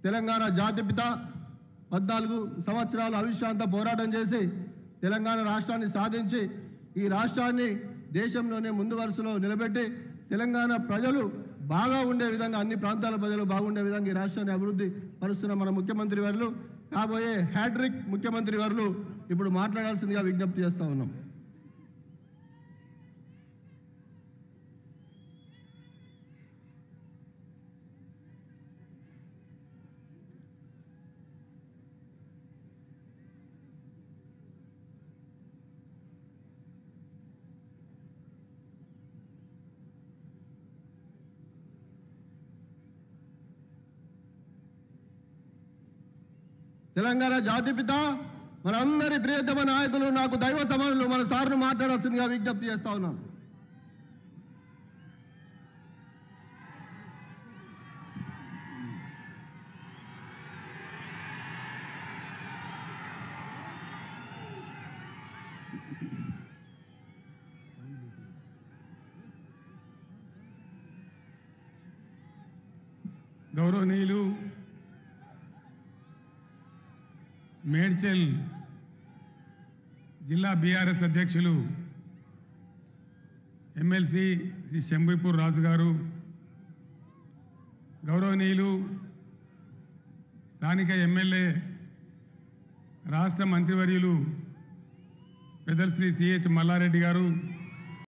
తెలంగాణ జాతిపిత పద్నాలుగు సంవత్సరాలు అవిశ్రాంత పోరాటం చేసి తెలంగాణ రాష్ట్రాన్ని సాధించి ఈ రాష్ట్రాన్ని దేశంలోనే ముందు వరుసలో నిలబెట్టి తెలంగాణ ప్రజలు బాగా ఉండే విధంగా అన్ని ప్రాంతాల ప్రజలు బాగుండే విధంగా ఈ రాష్ట్రాన్ని అభివృద్ధి పరుస్తున్న మన ముఖ్యమంత్రి వర్లు కాబోయే హ్యాట్రిక్ ముఖ్యమంత్రి వర్లు ఇప్పుడు మాట్లాడాల్సిందిగా విజ్ఞప్తి చేస్తా ఉన్నాం తెలంగాణ జాతిపిత మనందరి ప్రియతమ నాయకులు నాకు దైవ సమానులు మన సార్ను మాట్లాడాల్సిందిగా విజ్ఞప్తి చేస్తా ఉన్నాం గౌరవనీయులు మేడ్చల్ జిల్లా బీఆర్ఎస్ అధ్యక్షులు ఎమ్మెల్సీ శ్రీ శంభీపూర్ రాజు గారు గౌరవనీయులు స్థానిక ఎమ్మెల్యే రాష్ట్ర మంత్రివర్యులు పెద్దలు శ్రీ సిహెచ్ మల్లారెడ్డి గారు